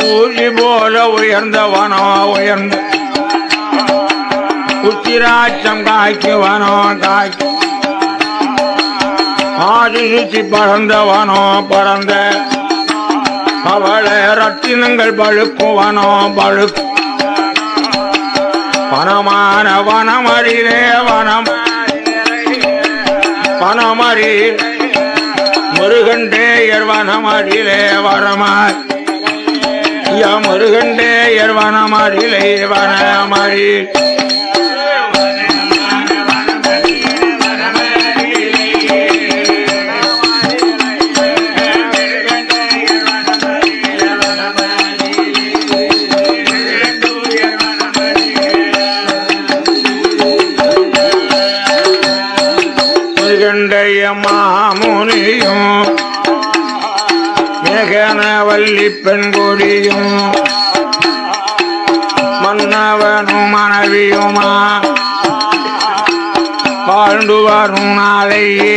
ஊசி போல உயர்ந்தவனோ உயர்ந்த உச்சிராட்சம் காய்க்குவனோ காய்க்கு ஆதி சுற்றி பறந்தவனோ பறந்த அவளை ரத்தினங்கள் பழுக்குவனோ பழுக்கு வனமான வனமரிலே வனம் வனமரி முருகண்டேயர் வனமரிலே வரமாய் யா முருகண்டேயர் வனமரிலே வனமரி முருகண்டைய மாமுனியும் மேகன வள்ளி பெண் கொடியும் மன்னவனும் மனைவியுமா வாழ்ந்து வரும் நாளையே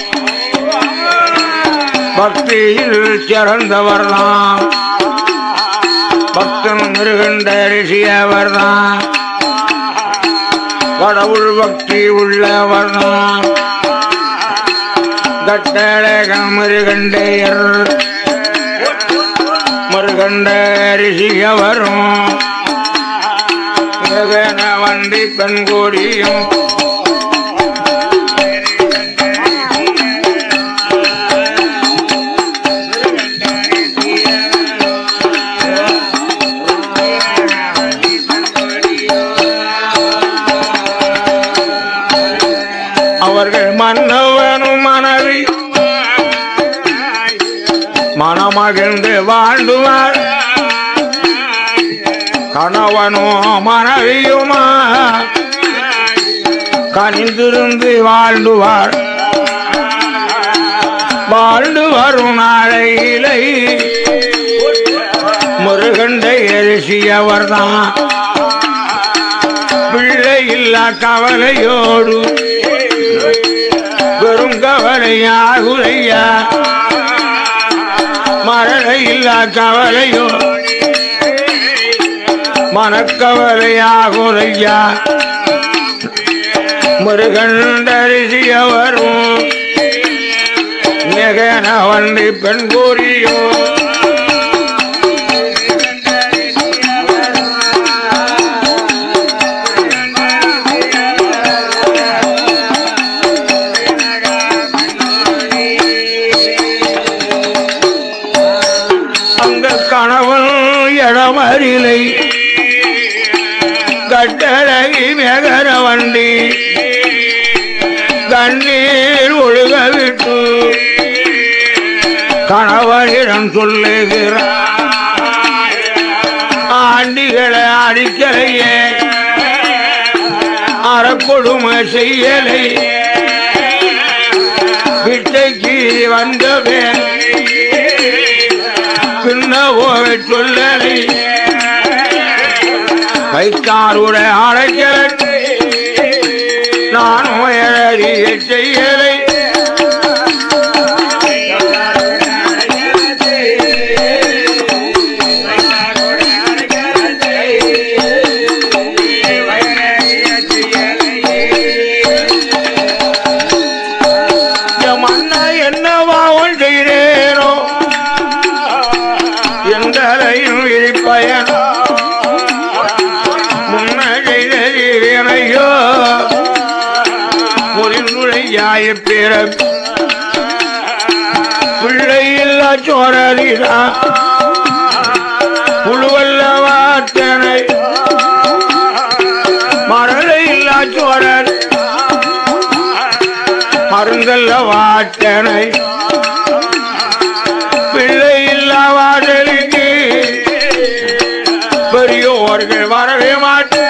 பக்தியில் சிறந்தவர்தான் பக்தன் மிருகண்ட ரிஷியவர்தான் கடவுள் பக்தி உள்ளவர்தான் கட்டழகன் மிருகண்டையர் முருகண்ட ரிஷிக வரும் மிருகன வண்டி பெண் கோடியும் அவர்கள் மன்னவனும் மனைவி மனமகிழ்ந்து வாழ்ந்துவார் கணவனோ மனைவியுமா கனிந்திருந்து வாழ்ந்துவார் வாழ்ந்து வரும் நாளையிலை முருகண்டை எரிசியவர்தான் பிள்ளை இல்லா கவலையோடு வெறும் கவலையாகுலையா மரண இல்லா கவலையோ மனக்கவலையாகுலையா முருகன் தரிசிய வரும் மிகன வண்டி பெண் கூறியோ அங்க கணவன் இடமறிலை கட்டழகி மேகர வண்டி கண்ணீர் ஒழுக விட்டு கணவனிடம் சொல்லுகிறார் ஆண்டிகளை அடிக்கலையே அறக்கொடுமை செய்யலை விட்டைக்கு வந்தவேன் பின்ன போவை சொல்லலை கைத்தாருடைய அழைக்கலை நான் உயரிய செய்யலை என் மன்னா என்னவா ஒன்றீரேனோ எந்தலையும் விரிப்பயனோ முன்ன செய்தீரையோ முறிந்துழையாய பிறப்பு பிள்ளை இல்லா சோரலிதா புழுவல்ல வாத்தனை மரலை இல்லா சோரல் மருந்தல்ல வாட்டனை பிள்ளை இல்லா வாடலுக்கு பெரியோர்கள் வரவே மாட்டேன்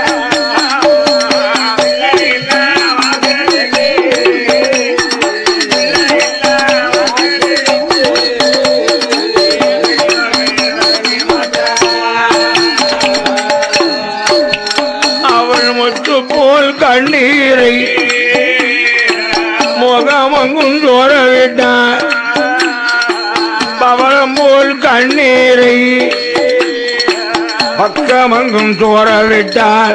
அவள் முத்து போல் கண்ணீரை முகமங்கும் சோர விட்டார் பவளம் போல் கண்ணீரை பக்கமங்கும் சோர விட்டார்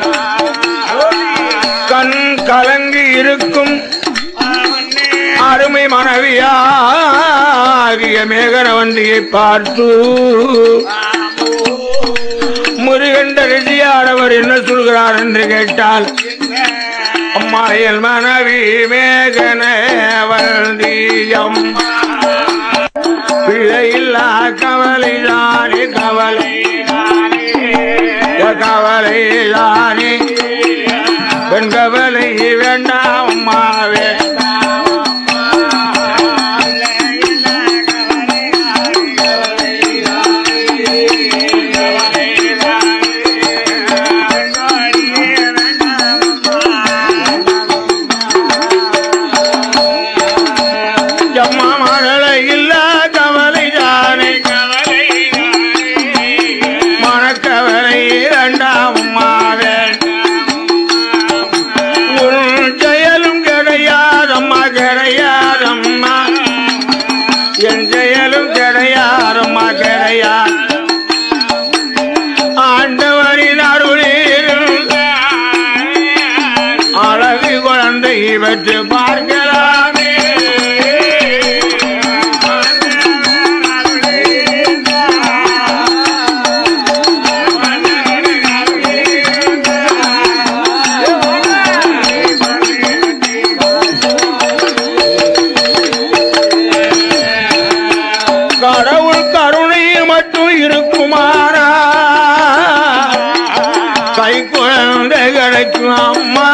கண் கலங்கி இருக்கும் அருமை மனைவியாகிய மேகனவந்தியை பார்த்து முருகண்ட ரிஷியாரவர் என்ன சொல்கிறார் என்று கேட்டால் அம்மாயல் மனைவி மேகன வந்தியம் பிழையில்லா கவலை தானே கவலை கவலை தானே பெண் கவலை வேண்டாம் அம்மாவே அம்மா மழலை இல்லா கவலை தானே மனக்கவலை வேண்டாம் அம்மாவே உன் செயலும் கிடையாதம்மா கிடையாதம்மா என் செயலும் கிடையாதம்மா கிடையாது ஆண்டவரின் அருளில் அழகு குழந்தை பெற்று பார்க்கலாமே கடவுள் கருணை மட்டும் இருக்குமானா கை குழந்தை கிடைக்கும் அம்மா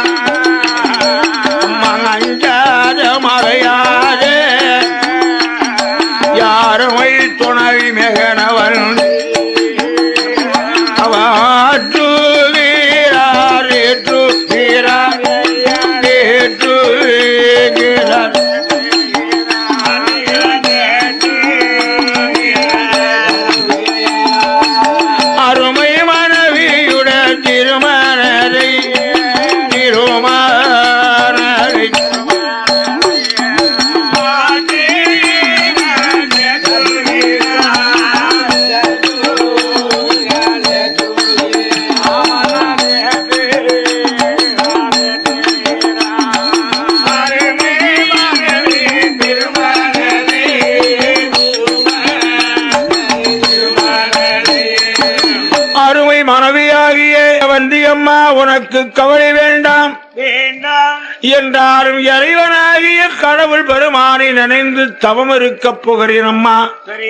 அம்மா அஞ்சாத மறையாத யாரும் துணவி மெகனவன் அவாற்று வீரார் ஏற்று வீரார் ஏற்று வீரார் அருமை மனைவியுட திருமணரை திருமணரை அருமை மனைவியாகிய வந்தியம்மா உனக்கு கவலை வேண்டாம் வேண்டாம் என்றாரும் இறைவனாகிய கடவுள் பெருமானை நினைந்து தவம் இருக்கப் போகிறேன் அம்மா சரி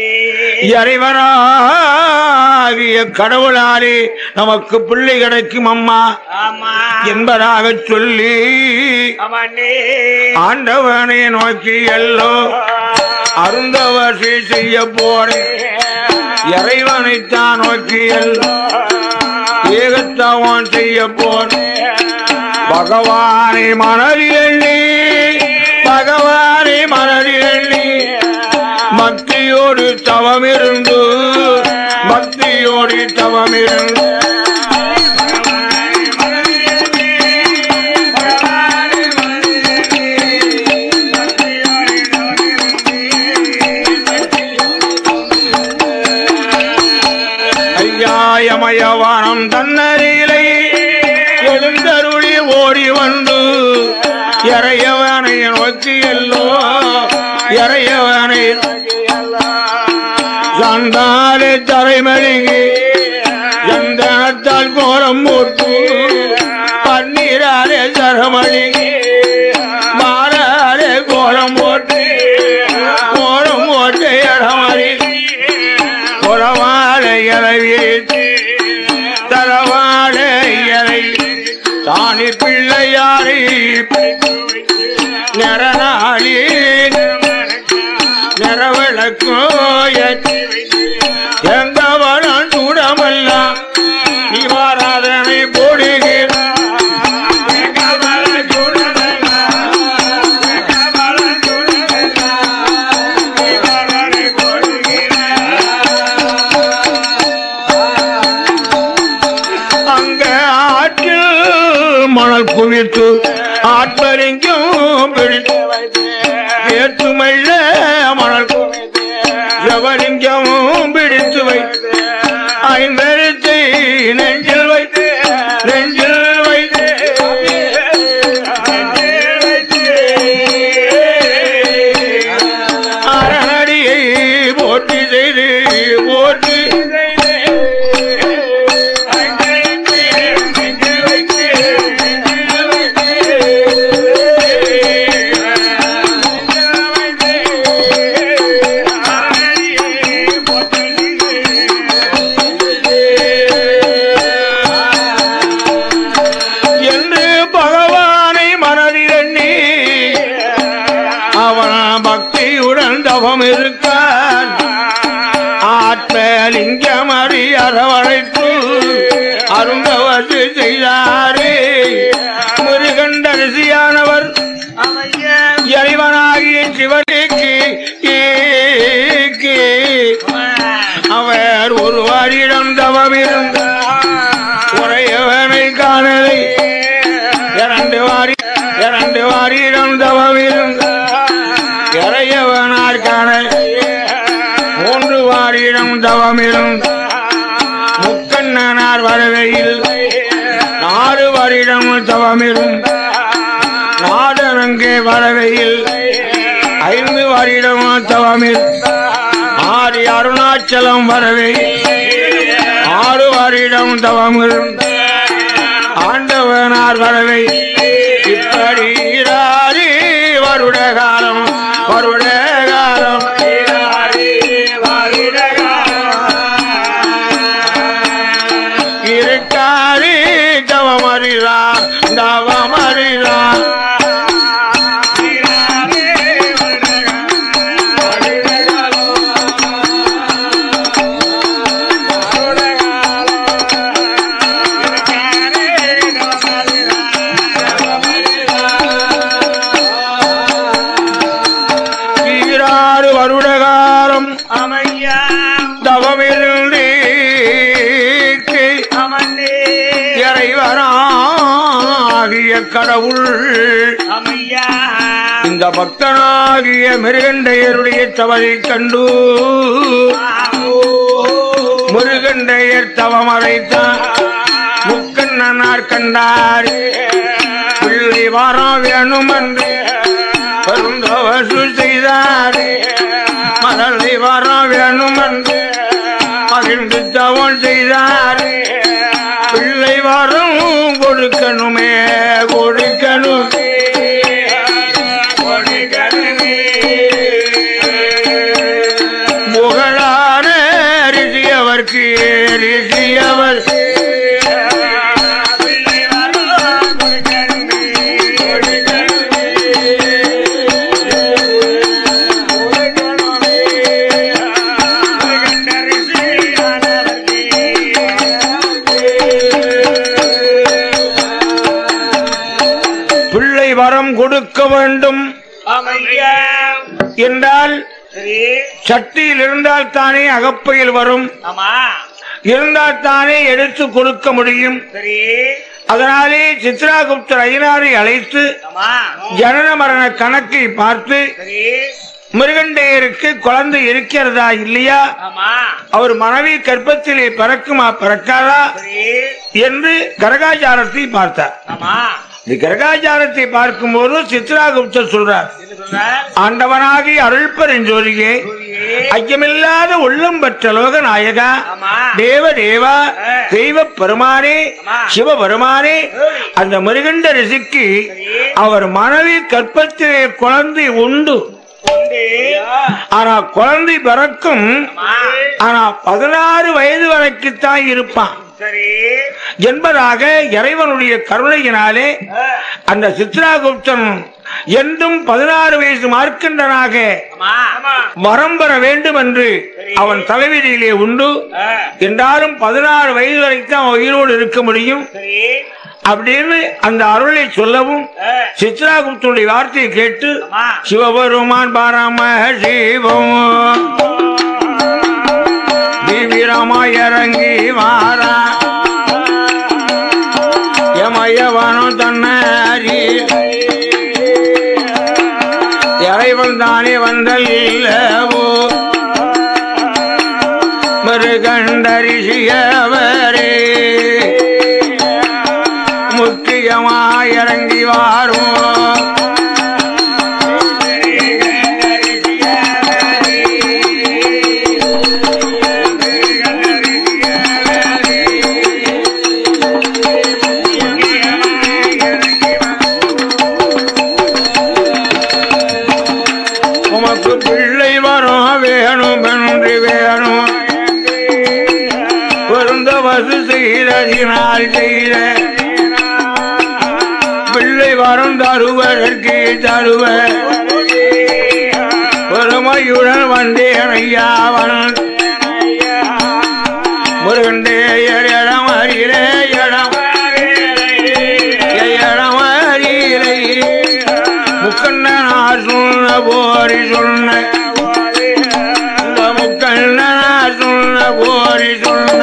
இறைவனாகிய கடவுளாலே நமக்கு பிள்ளை கிடைக்கும் அம்மா ஆமா என்பதாக சொல்லி அவனே ஆண்டவனை நோக்கி எல்லோ அருந்தவசி செய்ய போறேன் இறைவனைத்தான் நோக்கி எல்லோ ஏகத்தவன் செய்ய போறேன் பகவானை மனதில் எண்ணி பகவானை மனதில் எண்ணி பக்தியோடு தவமிருந்து பக்தியோடு தவமிருந்து ஐயாயமயவானம் தன்னரிலை எழுந்தருளி ஓடி வந்து இறையவனை நோக்கி எல்லோ இறையவனை சந்தாலே தரைமழுகி சந்தனத்தால் கோலம் போட்டு பன்னீராலே சரமழுகி மாறாலே கோலம் போட்டு கோலம் போட்டு இடமழுகி குறவாழை இறவித்து தரவாழை இறை தானி பிள்ளையாரை நிறநாளி நிறவிளக்கோ எந்த வரம் சூடமெல்லாம் நிவாராதனை போடுகிறார் அங்க ஆற்றில் மணல் குவித்து ஆட்பரிங்கும் பிடித்து ஏற்றுமல்ல மணல் குவித்து எவரிங்கமும் பிடித்து வைத்து ஐந்தரித்தை தவம் இருக்க ஆத்மலிங்கம் அறி அரவழைத்து அருந்தவத்து செய்தாரே முருகண்டரசியானவர் அமையா இறைவனாகிய சிவனுக்கு ஈக்கு அவர் ஒரு வாரிடம் தவம் இருந்த உரையவனை காணலை இரண்டு வாரி இரண்டு வாரிடம் தவம் இருந்த இறையவனார் காண மூன்று வாரிடம் தவம் இருந்த முக்கண்ணனார் வரவையில் நாலு வருடம் தவம் இருந்த நாடரங்கே வரவையில் ஐந்து வருடம் தவம் இருந்த ஆடி அருணாச்சலம் வரவே ஆறு வருடம் தவம் இருந்த ஆண்டவனார் வரவை இப்படி இராதி வருட காலம் வருட காலம் இராதி வருட காலம். இருக்காரி தவமறிதா தவமறிதா ஈராறு வருட காலம் அமையா தவமிருந்து அமன்னே இறைவனாகிய கடவுள் அமையா இந்த பக்தனாகிய மிருகண்டையருடைய தவறை கண்டு முருகண்டையர் தவம் அழைத்தான் முக்கண்ணனார் கண்டார் பிள்ளை வாரம் வேணும் என்று பெருந்தவசு செய்தார் மரளை வாரம் வேணும் என்று மகிழ்ந்து தவம் செய்தார் பிள்ளை வாரம் கொடுக்கணுமே கொடுக்கணுமே கொடுக்கணுமே புகழான ரிஷியவர்க்கு ரிஷியவர் பிள்ளை வரம் கொடுக்க வேண்டும் அமையா என்றால் சரி சட்டியில் இருந்தால் தானே அகப்பையில் வரும் ஆமா இருந்தால் தானே எடுத்து கொடுக்க முடியும் சரி அதனாலே சித்ராகுப்தர் ஐயனாரை அழைத்து ஆமா ஜனன மரண கணக்கை பார்த்து சரி மிருகண்டையருக்கு குழந்தை இருக்கிறதா இல்லையா ஆமா அவர் மனைவி கர்ப்பத்திலே பிறக்குமா பிறக்காதா சரி என்று கரகாச்சாரத்தை பார்த்தார் ஆமா இந்த கரகாச்சாரத்தை பார்க்கும்போது சித்ராகுப்தர் சொல்றார் என்ன சொல்றார் ஆண்டவனாகி அருள்பெருஞ்சோதியே சூரியே ஐயமில்லாத உள்ளம் பெற்ற லோக நாயகா ஆமா தேவ தேவா தெய்வ பெருமானே ஆமா. சிவ பெருமானே அந்த மிருகண்ட ரிஷிக்கு அவர் மனைவி கற்பத்திலே குழந்தை உண்டு உண்டு ஆனா குழந்தை பிறக்கும் ஆமா ஆனா பதினாறு வயது வரைக்குத்தான் இருப்பான் சரி என்பதாக இறைவனுடைய கருணையினாலே அந்த சித்ராகுப்தன் என்றும் பதினாறு வயசு மார்க்கண்டனாக ஆமா ஆமா வரம் பெற வேண்டும் என்று அவன் தலைவிதியிலே உண்டு ஆ, என்றாலும் பதினாறு வயது வரைக்கும் அவன் உயிரோடு இருக்க முடியும் சரி அப்படின்னு அந்த அருளை சொல்லவும் ஆ, சித்ராகுப்தனுடைய வார்த்தையை கேட்டு ஆமா சிவபெருமான் பரம சிவம் தீவிரமா இறங்கி வாரா யமயவனும் தன்னாரி இறைவன் தானே வந்தல்லவோ மிருகண்டரிசியவரே முக்கியமாய் இறங்கி வாரும் உமக்கு பிள்ளை வரும் வேணும் என்று வேணும் பொருந்த வசு செய்ததினால் செய்த பிள்ளை வரும் தருவதற்கு தருவ பெருமை ஆயுடன் வந்தேன் ஐயாவன் முருகண்டேயர் இடம் அறியிலே இடம் இடம் அறியிலே முக்கண்ணனார் சொன்ன போரி சொன்ன இந்த முக்கண்ணனார் சொன்ன போரி சொன்ன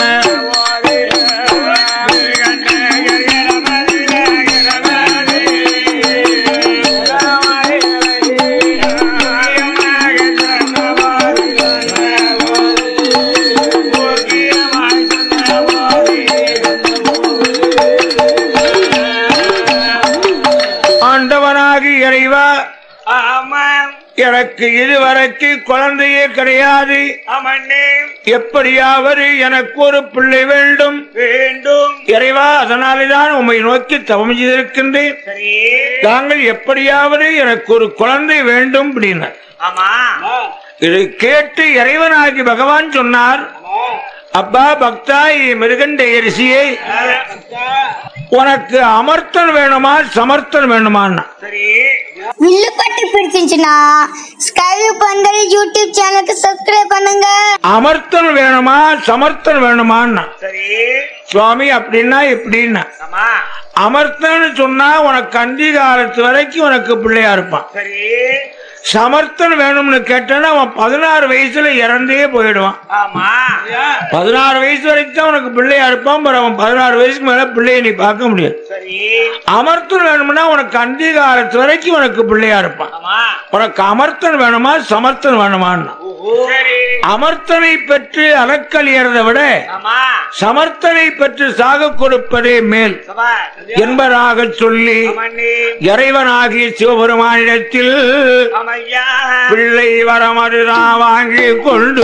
ஆண்டவனாகி இறைவா ஆமாம் எனக்கு இதுவரைக்கு குழந்தையே கிடையாது அமன்னே எப்படியாவது எனக்கு ஒரு பிள்ளை வேண்டும் வேண்டும் இறைவா அதனாலேதான் உம்மை நோக்கி தவம் செய்திருக்கின்றேன் சரி தாங்கள் எப்படியாவது எனக்கு ஒரு குழந்தை வேண்டும் அப்படின்னார் ஆமா இதை கேட்டு இறைவனாகி பகவான் சொன்னார் அப்பா பக்தாய் மிருகண்ட ரிஷியை உனக்கு அமர்த்தன் வேணுமா சமர்த்தன் வேணுமான்னா சரி வில்லுப்பட்டு பிடிச்சிருந்துச்சுன்னா ஸ்கைவி பந்தல் யூடியூப் சேனலுக்கு சப்ஸ்கிரைப் பண்ணுங்க அமர்த்தன் வேணுமா சமர்த்தன் வேணுமான்னா சரி சுவாமி அப்படின்னா எப்படின்னா ஆமா அமர்த்தன்னு சொன்னா உனக்கு அந்திகாலத்து வரைக்கும் உனக்கு பிள்ளையா இருப்பான் சரி சமர்த்தன் வேணும்னு கேட்டேன்னா அவன் பதினாறு வயசுல இறந்தே போயிடுவான் ஆமா பதினாறு வயசு வரைக்கும் தான் உனக்கு பிள்ளையா இருப்பான் பிறகு அவன் பதினாறு வயசுக்கு மேல பிள்ளையை நீ பார்க்க முடியாது சரி அமர்த்தன் வேணும்னா உனக்கு அந்திகாலத்து வரைக்கும் உனக்கு பிள்ளையா இருப்பான் ஆமா உனக்கு அமர்த்தன் வேணுமா சமர்த்தன் வேணுமான்னா சரி அமர்த்தனை பெற்று அலக்கழியறதை விட ஆமா சமர்த்தனை பெற்று சாக கொடுப்பதே மேல் சபா என்பதாக சொல்லி அமன்னே இறைவனாகிய சிவபெருமானிடத்தில் அமையா பிள்ளை வரமதுதான் வாங்கி கொண்டு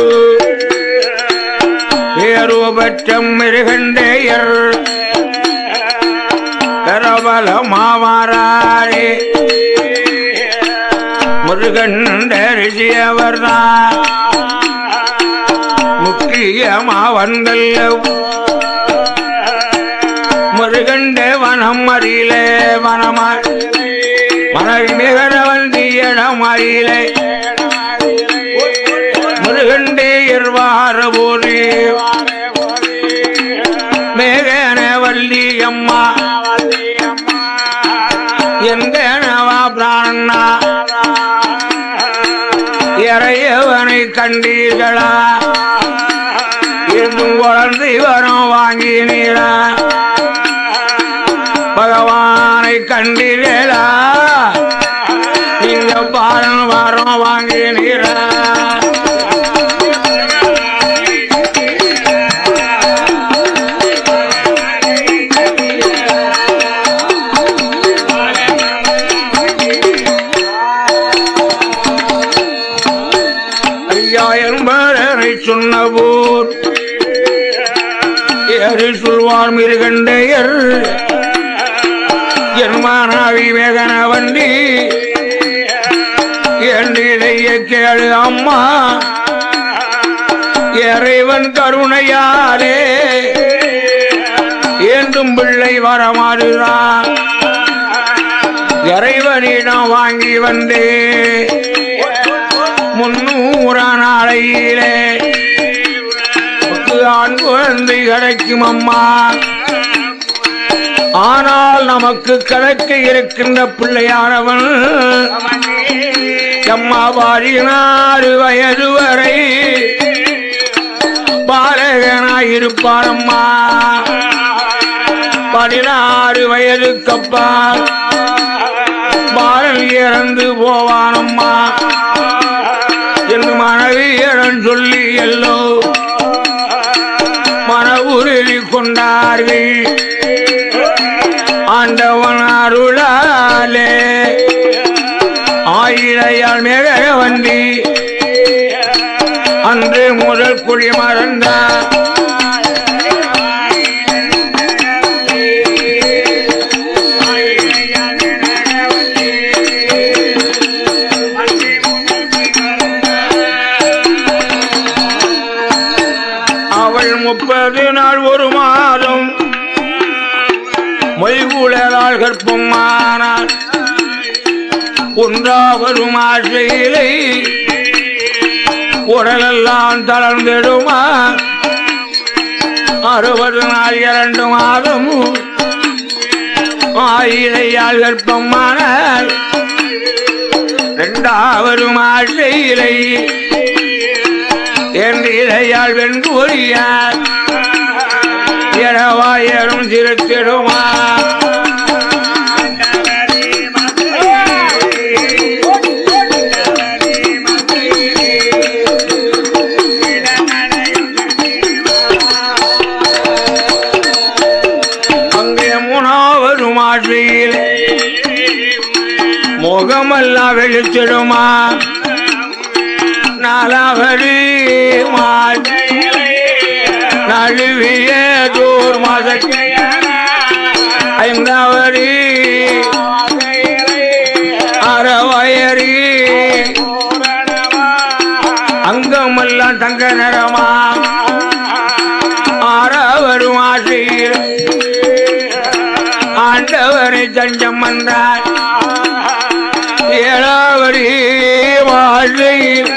பேரூபற்றம் மிருகண்டேயர் பிரபல மாவாரே முருகண்ட ரிஷியவர்தான் முக்கியமா வந்தல்ல முருகண்ட வனம் அறியிலே வனமா மனைவி மிகரவன் தீயடம் அறியிலே முருகண்டே இருவார போரே மேகன வள்ளி அம்மா எங்கனவா பிராணா இறையவனை கண்டீர்களா இன்னும் குழந்தை வரம் வாங்கினீரா பகவானை கண்டீர்களா நீங்க பாரம் வரம் வாங்கினீரா ஐயா என்பரை சொன்ன போர் ஏறு சொல்வார் மிருகண்டையர் என் மாணவி மேகன வண்டி என்றிடைய கேளு அம்மா இறைவன் கருணையாரே என்றும் பிள்ளை வரமாறுதான் இறைவனிடம் வாங்கி வந்தே முன்னூறு நாளையிலே உனக்கு ஆண் குழந்தை கிடைக்கும் அம்மா ஆனால் நமக்கு கிடைக்க இருக்கின்ற பிள்ளையானவன் அம்மா பதினாறு வயது வரை பாலகனாயிருப்பான் அம்மா பதினாறு வயதுக்கப்பா பாலன் இறந்து போவானம்மா என்று மனைவியரன் சொல்லி எல்லோ மன உறுதி கொண்டார்கள் ஆண்டவன் அருளாலே ஆயிழையால் மேக வண்டி அன்று முதல் குழி மறந்தார் அவள் முப்பது நாள் ஒரு மாதம் மொய்குழலால் கற்பமானாள் ஒன்றா வரும் ஆசையிலை உடலெல்லாம் தளர்ந்திடுமா அறுபது நாள் இரண்டு மாதம் ஆயிரையால் கற்பமான இரண்டாவது ஆசையிலை என்றையால் வெண்கூறியார் இரவாயிரம் சிறுத்திடுமா அங்கே மூணாவது மாற்றியில் முகமெல்லாம் வெளிச்சிடுமா நாலாவது மாற்றியிலே நழுவிய தூர் மதக்கு ஐந்தாவது அறவயரி அங்கமெல்லாம் தங்க நிறமா ஆறாவது ஆசையில் ஆண்டவரை தஞ்சம் வந்தார் ஏழாவது வாழ்க்கையில்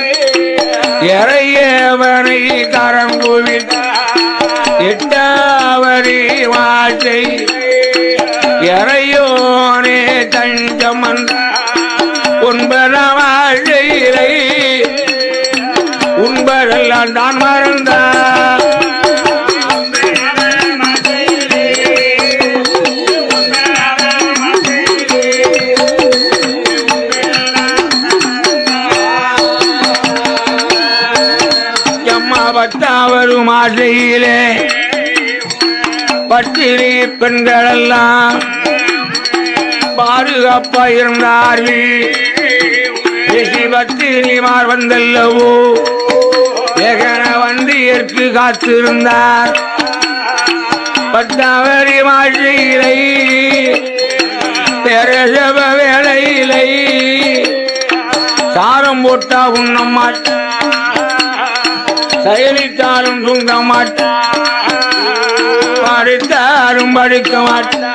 இறையவனை கரம் குவித்தார் எட்டாவது வாழ்க்கை இறையோனே தஞ்சம் வந்தார் ஒன்பதாம் வாழ்க்கையிலே உண்பதெல்லாம் தான் மறந்தார் எம்மா பத்தாவது மாசையிலே பட்டினி பெண்களெல்லாம் பாதுகாப்பா இருந்தார்கள் ரிஷி பத்தினிமார் வந்தல்லவோ ஏகன வண்டியிற்கு காத்திருந்தார் பத்தாவரி மாசையிலை பெரசப வேளையிலை சாரம் போட்டா உண்ண மாட்டா செயலித்தாலும் தூங்க மாட்டா படித்தாலும் படிக்க மாட்டா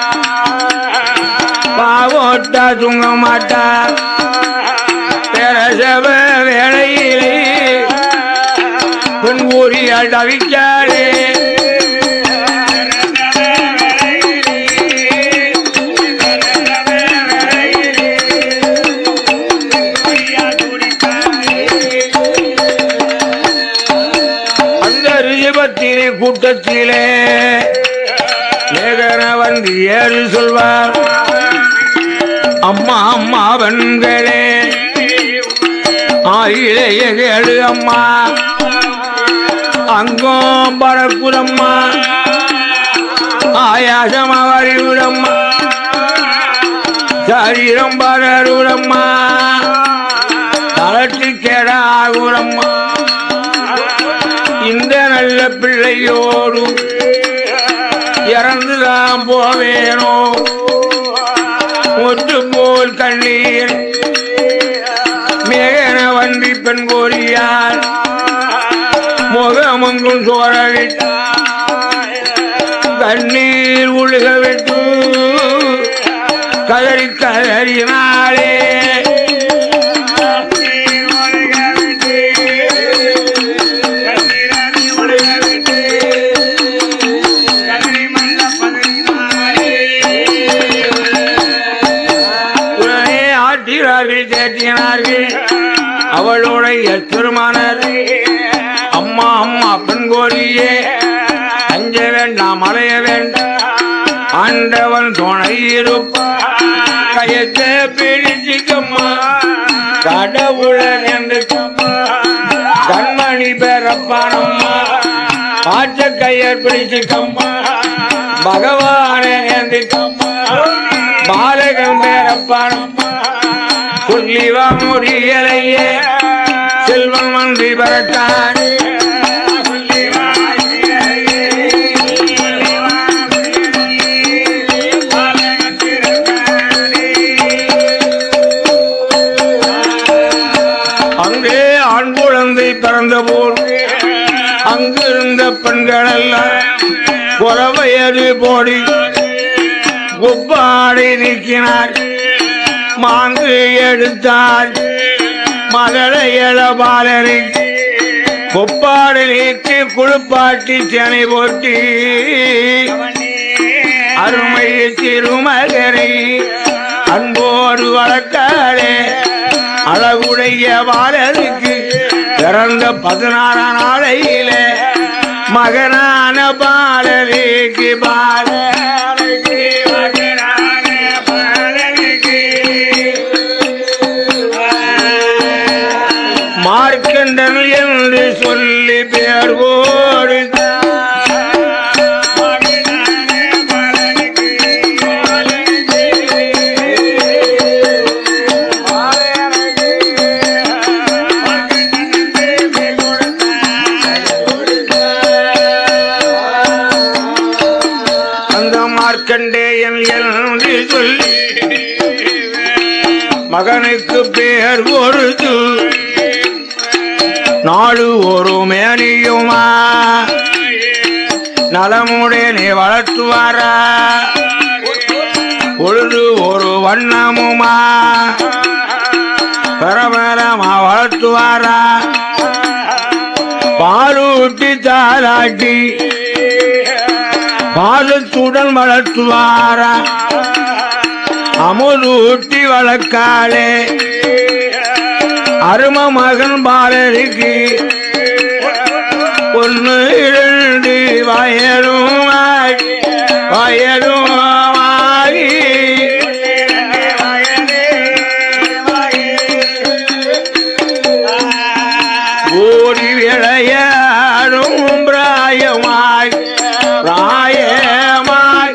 பாவோட்டா தூங்க மாட்டா பெரசப வேளையிலே பெண் கூறியால் தவிக்காதே அந்த ரிஜபத்தினை கூட்டத்திலே ஏகன வந்து ஏறு சொல்வார் அம்மா அம்மா வன்களே ஆயிழைய கேளு அம்மா அங்கும் பரப்புரம்மா ஆயாசமா வரிவிடம்மா சரீரம் பரருடம்மா தளர்ச்சி கேட ஆகுரம்மா இந்த நல்ல பிள்ளையோடு இறந்துதான் போவேனோ ஒட்டு போல் கண்ணீர் மேகன வண்டி பெண் கோரியார் முகமங்கும் சோரவிட்டார் கண்ணீர் உழுக விட்டு கதறி கதறினாளே உடனே ஆட்டினார்கள் தேற்றினார்கள் அவளுடைய திருமணர் அம்மா அம்மா பெண் கோரியே அஞ்ச வேண்டாம் அலைய வேண்டாம் ஆண்டவன் துணை இருப்பான் கையத்தை பிடிச்சிக்கம்மா கடவுளன் என்று கண்மணி பெறப்பானம்மா பாச்ச கையர் பிடிச்சிக்கம்மா பகவானே என்று பாலகன் பெறப்பானம்மா சொல்லிவா முடியலையே செல்வன் மன்றி பெறட்டான் அங்கே ஆண் குழந்தை பிறந்த போல் அங்கிருந்த பெண்கள் எல்லாம் குறவையது போடி குப்பாடை நீக்கினார் மாங்கு எடுத்தால் மகளை எழபாலனுக்கு கொப்பாடு நீக்கி குளிப்பாட்டி சேனை போட்டி அருமை திருமகனை அன்போடு வளர்த்தாளே அழகுடைய பாலனுக்கு பிறந்த பதினாறாம் நாளையிலே மகனான பாலனுக்கு பாலனுக்கு மகனான பாலனுக்கு மார்க்கண்டன் என்று சொல்லி பேர் போடு அந்த மார்க்கண்டேயன் என்று சொல்லி மகனுக்கு பேர் கொடுத்து நாடு ஒரு மேனியுமா நலமுடனே வளர்த்துவாரா பொழுது ஒரு வண்ணமுமா பரபரமா வளர்த்துவாரா பாலூட்டி தாலாட்டி பாதத்துடன் வளர்த்துவாரா அமுதூட்டி வளர்க்காளே அரும மகன் பாலருக்கு ஒன்று இரண்டு வயலும் ஆகி வயலும் ஆகி ஓடி விளையாடும் பிராயமாய் பிராயமாய்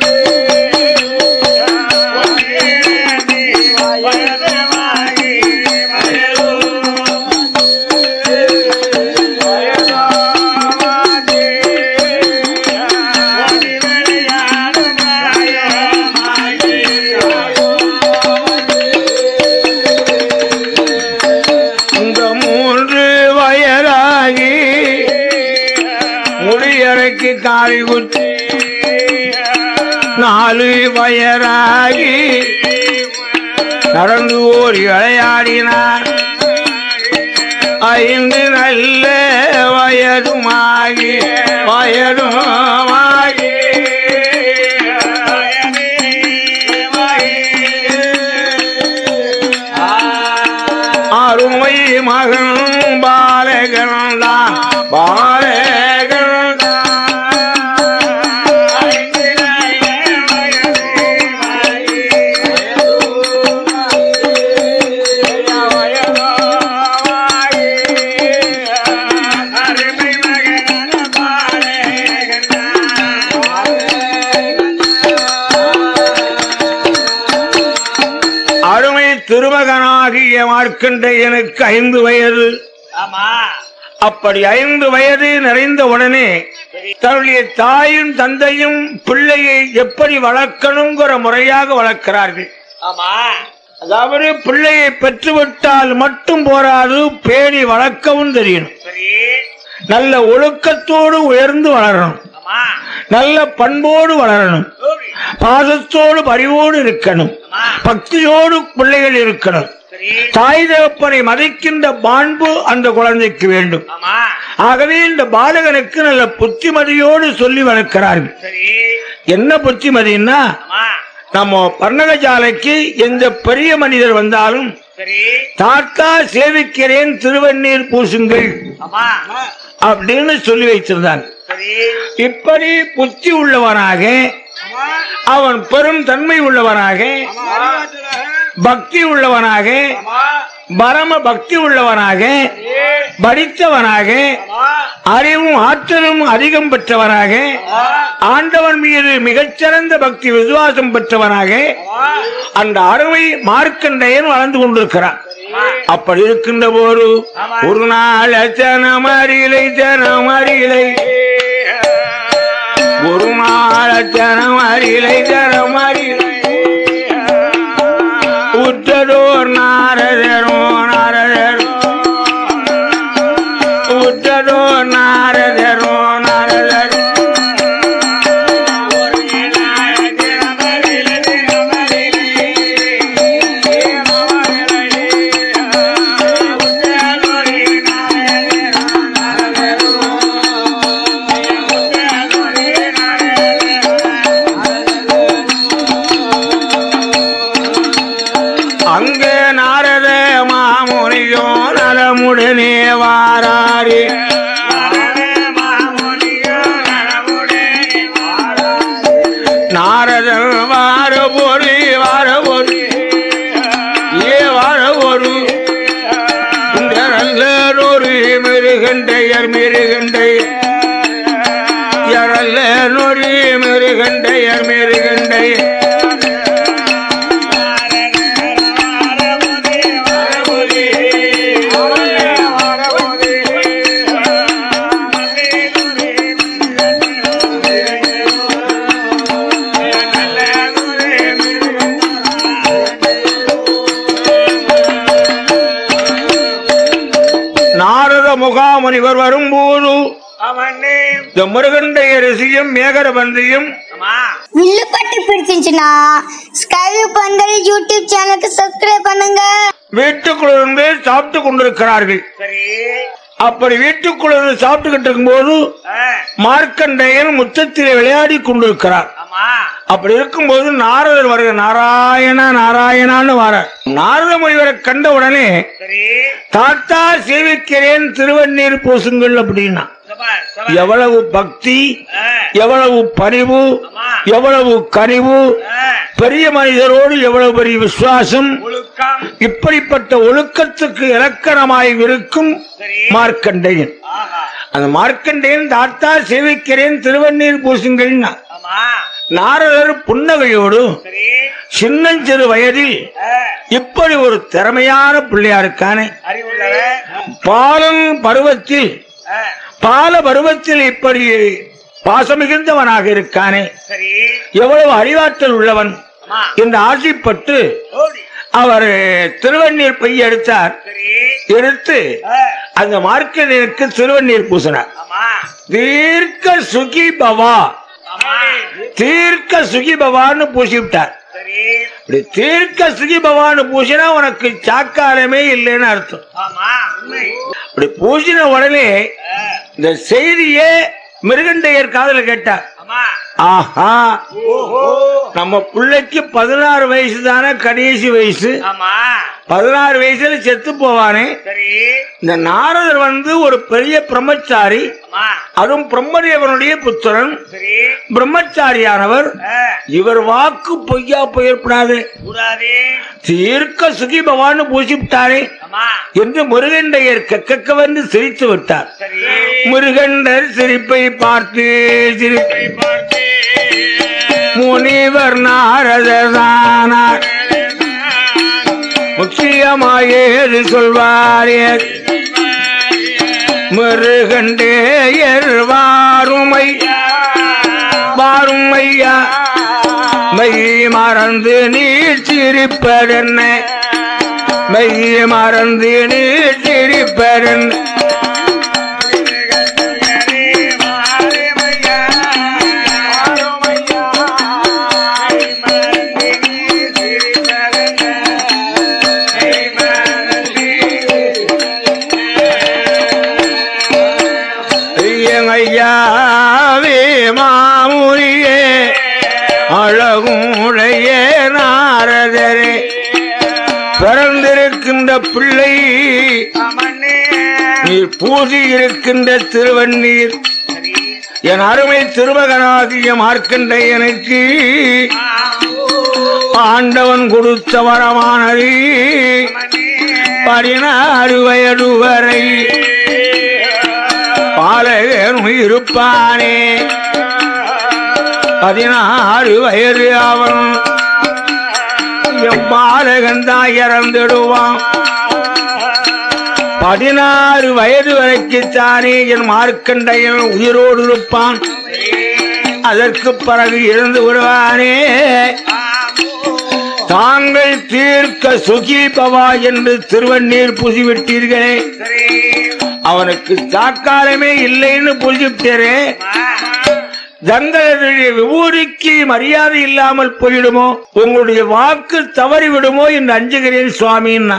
இந்த மூன்று வயதாகி முடியறைக்கு காய் குத்தி நாலு வயராகி நடந்து ஓடி விளையாடினார் ஐந்து நல்ல வயதுமாகி வயதுமாகி அருமை மகன் பாலகன் பாலகன் அருமை திருமகனாகிய மார்க்கண்டையனுக்கு ஐந்து வயது ஆமா அப்படி ஐந்து வயது நிறைந்த உடனே தன்னுடைய தாயும் தந்தையும் பிள்ளையை எப்படி வளர்க்கணுங்கிற முறையாக வளர்க்கிறார்கள் ஆமா அதாவது பிள்ளையை பெற்றுவிட்டால் மட்டும் போராது பேணி வளர்க்கவும் தெரியணும் சரி நல்ல ஒழுக்கத்தோடு உயர்ந்து வளரணும் ஆமா நல்ல பண்போடு வளரணும் சரி பாசத்தோடு பரிவோடு இருக்கணும் ஆமா பக்தியோடு பிள்ளைகள் இருக்கணும் சரி தாய் தகப்பனை மதிக்கின்ற மாண்பு அந்த குழந்தைக்கு வேண்டும் ஆமா ஆகவே இந்த பாலகனுக்கு நல்ல புத்திமதியோடு சொல்லி வளர்க்கிறார்கள் சரி என்ன புத்திமதின்னா ஆமா நம்ம பர்ணகஜாலைக்கு எந்த பெரிய மனிதர் வந்தாலும் சரி தாத்தா சேவிக்கிறேன் திருவண்ணீர் பூசுங்கள் ஆமா அப்படின்னு சொல்லி வைத்திருந்தான் சரி இப்படி புத்தி உள்ளவனாக அவன் பெரும் தன்மை உள்ளவனாக பக்தி உள்ளவனாக பரம பக்தி உள்ளவனாக படித்தவனாக அறிவும் ஆற்றலும் அதிகம் பெற்றவனாக ஆண்டவன் மீது மிகச்சிறந்த பக்தி விசுவாசம் பெற்றவனாக அந்த அருமை மார்க்கண்டையன் வளர்ந்து கொண்டிருக்கிறான் அப்படி இருக்கின்ற போது ஒரு நாள் ஜனமறிலை ஜனமறிலை ஒரு நாள் ஜனமறிலை ஜனமறிலை உற்றதோர் நாரதரோ நாரதரோ உற்றதோர் நாரதரோ நாரதரோ நாரதன் வார ஒரு வார ஒரு ஏ வார ஒரு இந்த நல்லோரு மிருகண்டையர் மிருகண்டையர் எரல்ல நொறி மிருகண்டையர் மிருகண்டையர் நாரத முகாமுனிவர் வரும்போது ஆமாண்ணே இந்த முருகண்டைய ரிஷியும் மேகரபந்தியும் ஆமா வில்லுப்பட்டு பிடிச்சிருந்துச்சுன்னா ஸ்கைவி பந்தல் யூடியூப் சேனலுக்கு சப்ஸ்கிரைப் பண்ணுங்க வீட்டுக்குள்ள இருந்து சாப்பிட்டு கொண்டிருக்கிறார்கள் சரி அப்படி வீட்டுக்குள்ள இருந்து சாப்பிட்டுக்கிட்டு இருக்கும்போது ஆ, மார்க்கண்டையன் முத்தத்திலே விளையாடி கொண்டிருக்கிறார் ஆமா அப்படி இருக்கும்போது நாரதர் வருக நாராயணா நாராயணான்னு வர நாரத முனிவரை கண்ட உடனே சரி தாத்தா சேவிக்கிறேன் திருவண்ணீர் பூசுங்கள் அப்படின்னா சபாஷ் சபாஷ் எவ்வளவு பக்தி ஆ, எவ்வளவு பணிவு ஆமா எவ்வளவு கனிவு ஆ, பெரிய மனிதரோடு எவ்வளவு பெரிய விசுவாசம் ஒழுக்கம் இப்படிப்பட்ட ஒழுக்கத்துக்கு இலக்கணமாய் இருக்கும் சரி மார்க்கண்டையன் ஆஹா அந்த மார்க்கண்டையன் தாத்தா சேவிக்கிறேன் திருவண்ணீர் பூசுங்கள்னா ஆமா நாரதர் புன்னகையோடு சரி சின்னஞ்சிறு வயதில் ஆ, இப்படி ஒரு திறமையான பிள்ளையாருக்கானே அறிவுள்ளவ பாலன் பருவத்தில் ஆ, பால பருவத்தில் இப்படி பாசமிகுந்தவனாக இருக்கானே சரி எவ்வளவு அறிவாற்றல் உள்ளவன் ஆமா என்று ஆசைப்பட்டு ஓடி அவர் திருவண்ணீர் பைய எடுத்தார் சரி எடுத்து ஆ, அந்த மார்க்கெட்டிற்கு திருவண்ணீர் பூசினார் ஆமா தீர்க்க சுகி பவா ஆமா தீர்க்க சுகி பவான்னு பூசி விட்டார் சரி இப்படி தீர்க்க சுகி பவான்னு பூசினா உனக்கு சாக்காரமே இல்லைன்னு அர்த்தம் ஆமா உண்மை இப்படி பூசின உடனே ஆ, இந்த செய்தியே மிருகண்டையர் காதுல கேட்டார் ஆமா ஆஹா ஓஹோ நம்ம பிள்ளைக்கு பதினாறு வயசு தானே கடைசி வயசு ஆமா பதினாறு வயசுல செத்து போவானே சரி இந்த நாரதர் வந்து ஒரு பெரிய பிரம்மச்சாரி ஆமா அதுவும் பிரம்மதேவனுடைய புத்திரன் சரி பிரம்மச்சாரியானவர் ஆ, இவர் வாக்கு பொய்யா போயிடப்படாது கூடாதே தீர்க்க சுகி பவான்னு பூசிவிட்டாரே ஆமா என்று முருகண்டையர் கக்கவென்று சிரித்து விட்டார் சரி முருகண்டர் சிரிப்பை பார்த்து சிரிப்பை பார்த்து முனிவர் நாரதர் தானார் முக்கியமாயேது சொல்வாரே முருகண்டேயர் வாருமை வாரும் ஐயா மெய் மறந்து நீர் சிரிப்பதென்ன மெய் மறந்து நீர் சிரிப்பதென்ன ஐயாவே மாமுனியே அழகுடைய நாரதரே பிறந்திருக்கின்ற பிள்ளை நீர் பூசி இருக்கின்ற திருவண்ணீர் என் அருமை திருமகனாகிய மார்க்கண்டையனுக்கு ஆண்டவன் கொடுத்த வரமானது பதினாறு வயது வரை பாலகன் இருப்பானே பதினாறு வயது அவன் எவ்வாலகன் தான் இறந்துடுவான் பதினாறு வயது வரைக்குத்தானே என் மார்க்கண்டையன் உயிரோடு இருப்பான் அதற்கு பிறகு இறந்து விடுவானே தாங்கள் தீர்க்க சுகி பவா என்று திருவண்ணீர் புசிவிட்டீர்களே அவனுக்கு சாக்காரமே இல்லைன்னு புரிஞ்சுட்டே தங்களுடைய விபூதிக்கு மரியாதை இல்லாமல் போயிடுமோ உங்களுடைய வாக்கு தவறி விடுமோ என்று அஞ்சுகிறேன் சுவாமின்னா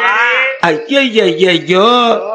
ஐயோ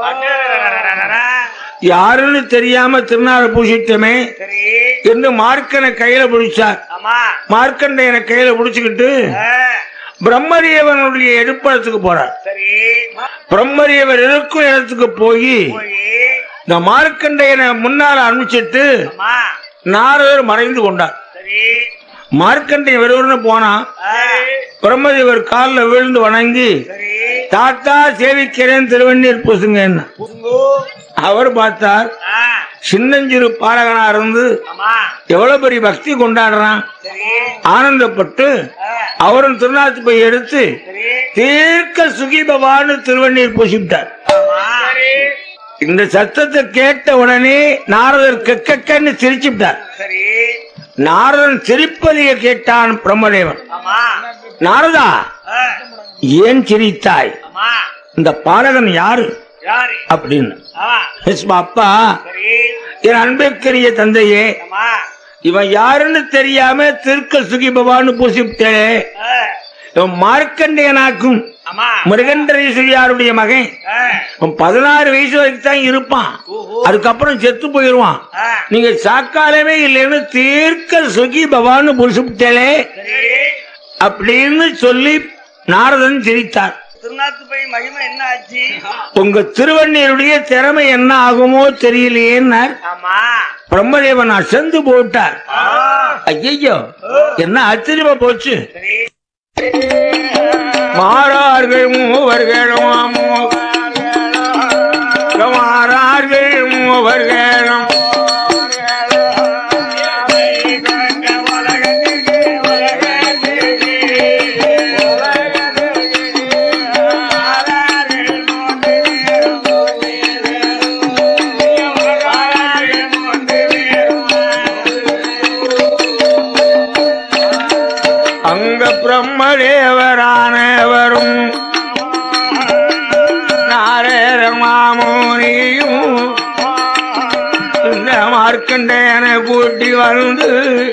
யாருன்னு தெரியாம திருநாள பூசிட்டமே சரி என்று மார்க்கனை கையில பிடிச்சார் ஆமா மார்க்கண்டையனை கையில பிடிச்சுக்கிட்டு ஆ, பிரம்மதேவனுடைய எடுப்படத்துக்கு போறார் சரி பிரம்மதேவர் இருக்கும் இடத்துக்கு போய் போய் இந்த மார்க்கண்டையனை முன்னால அனுப்பிச்சிட்டு ஆமா நாரதர் மறைந்து கொண்டார் சரி மார்க்கண்டையன் வெறுவர்னு போனா ஆ, பிரம்மதேவர் காலில் விழுந்து வணங்கி சரி தாத்தா சேவிக்கிறேன் திருவண்ணீர் பூசுங்க புங்கு அவர் பார்த்தார் ஆ, சின்னஞ்சிறு பாலகனா இருந்து ஆமா எவ்வளவு பெரிய பக்தி கொண்டாடுறான் சரி ஆனந்தப்பட்டு ஆ, அவரும் திருநாத்து போய் எடுத்து சரி தீர்க்க சுகிபவான்னு திருவண்ணீர் பூசிவிட்டார் ஆமா சரி இந்த சத்தத்தை கேட்ட உடனே நாரதர் கெக்கன்னு சிரிச்சுட்டார் சரி நாரதன் சிரிப்பதைய கேட்டான் பிரம்மதேவன் ஆமா நாரதா ஆ, ஏன் சிரித்தாய் ஆமா இந்த பாலகன் யாரு யாரு அப்படின்னு ஆமா "எஸ்மா, அப்பா சரி என் அன்பிற்குரிய தந்தையே ஆமா இவன் யாருன்னு தெரியாம திருக்க சுகிபவான்னு பூசிவிட்டே ஆ, இவன் மார்க்கண்டேயனாக்கும் ஆமா மிருகண்டரீஸ்வரியாருடைய மகன் ஆ, அவன் பதினாறு வயசு வரைக்கும் தான் இருப்பான் ஓஹோ அதுக்கப்புறம் செத்து போயிருவான் ஆ, நீங்க சாக்காலமே இல்லைன்னு தீர்க்க சுகி பவான்னு புரிசுட்டே சரி அப்படின்னு சொல்லி நாரதன் சிரித்தார் திருநாத்து போய் மகிமை என்ன ஆச்சு உங்க திருவண்ணீருடைய திறமை என்ன ஆகுமோ தெரியலையேன்னார் ஆமா பிரம்மதேவன் அசந்து போட்டார் ஆ, ஐயோ என்ன ஆச்சரியமா போச்சு சரி மாறார்கள் மூவர்களும் மாறார்கள் மூவர்களும் அங்க பிரம்மதேவரானவரும் நாரேர மாமோனியும் இந்த மார்க்கண்டேயன கூட்டி வந்து